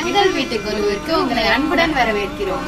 எங்கள் வீட்டு குருவிற்கு உங்களை அன்புடன் வரவேற்கிறோம்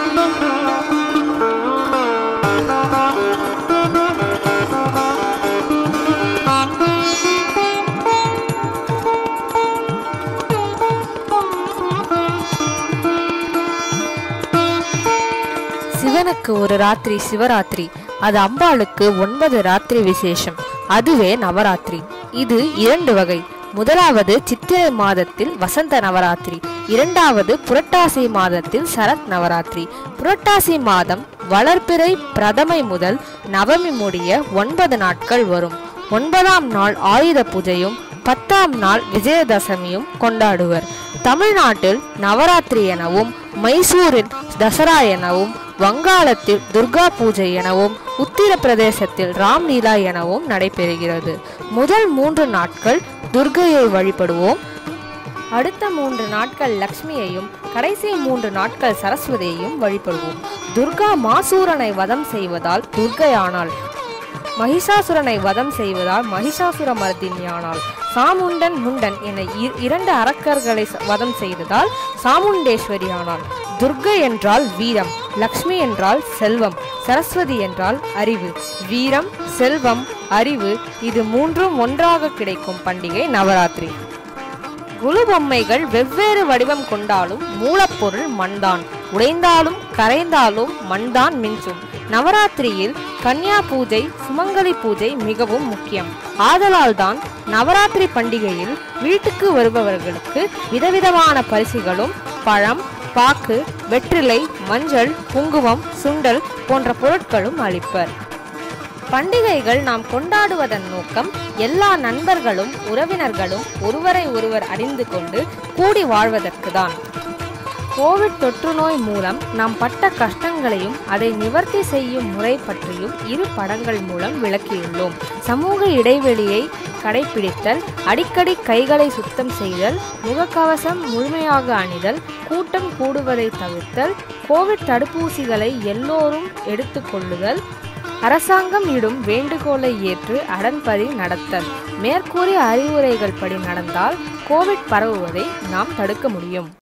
சிவனுக்கு ஒரு ராத்திரி சிவராத்திரி அது அம்பாளுக்கு ஒன்பது ராத்திரி விசேஷம் அதுவே நவராத்திரி இது இரண்டு வகை முதலாவது சித்திரை மாதத்தில் வசந்த நவராத்திரி இரண்டாவது புரட்டாசி மாதத்தில் சரத் நவராத்திரி புரட்டாசி மாதம் வளர்பிறை பிரதமை முதல் நவமி முடிய ஒன்பது நாட்கள் வரும் ஒன்பதாம் நாள் ஆயுத பூஜையும் பத்தாம் நாள் விஜயதசமியும் கொண்டாடுவர் தமிழ்நாட்டில் நவராத்திரி எனவும் மைசூரில் தசரா எனவும் வங்காளத்தில் துர்கா பூஜை எனவும் உத்தரப்பிரதேசத்தில் ராம்லீலா எனவும் நடைபெறுகிறது முதல் மூன்று நாட்கள் துர்கையை வழிபடுவோம் அடுத்த மூன்று நாட்கள் லக்ஷ்மியையும் கடைசி மூன்று நாட்கள் சரஸ்வதியையும் வழிபடுவோம் துர்கா மாசூரனை வதம் செய்வதால் துர்கையானாள் மகிஷாசுரனை வதம் செய்வதால் மகிஷாசுர மர்தினியானாள் சாமுண்டன் முண்டன் என இ- இரண்டு அரக்கர்களை ச- வதம் செய்ததால் சாமுண்டேஸ்வரி ஆனாள் துர்கை என்றால் வீரம் லக்ஷ்மி என்றால் செல்வம் சரஸ்வதி என்றால் அறிவு வீரம் செல்வம் அறிவு இது மூன்றும் ஒன்றாக கிடைக்கும் பண்டிகை நவராத்திரி குழு பொம்மைகள் வெவ்வேறு வடிவம் கொண்டாலும் மூலப்பொருள் மண்தான் உடைந்தாலும் கரைந்தாலும் மண்தான் மிஞ்சும் நவராத்திரியில் கன்னியா பூஜை சுமங்கலி பூஜை மிகவும் முக்கியம் ஆதலால் தான் நவராத்திரி பண்டிகையில் வீட்டுக்கு வருபவர்களுக்கு விதவிதமான பரிசுகளும் பழம் பாக்கு வெற்றிலை மஞ்சள் குங்குமம் சுண்டல் போன்ற பொருட்களும் அளிப்பர் பண்டிகைகள் நாம் கொண்டாடுவதன் நோக்கம் எல்லா நண்பர்களும் உறவினர்களும் ஒருவரை ஒருவர் அறிந்து கொண்டு கூடி வாழ்வதற்கு தான் கோவிட் தொற்று நோய் மூலம் நாம் பட்ட கஷ்டங்களையும் அதை நிவர்த்தி செய்யும் முறை பற்றியும் இரு படங்கள் மூலம் விளக்கியுள்ளோம் சமூக இடைவெளியை கடைபிடித்தல் அடிக்கடி கைகளை சுத்தம் செய்தல் முகக்கவசம் முழுமையாக அணிதல் கூட்டம் கூடுவதை தவிர்த்தல் கோவிட் தடுப்பூசிகளை எல்லோரும் எடுத்துக்கொள்ளுதல் அரசாங்கம் இடும் வேண்டுகோளை ஏற்று அடன்படி நடத்தல் மேற்கூறிய அறிவுரைகள் படி நடந்தால் கோவிட் பரவுவதை நாம் தடுக்க முடியும்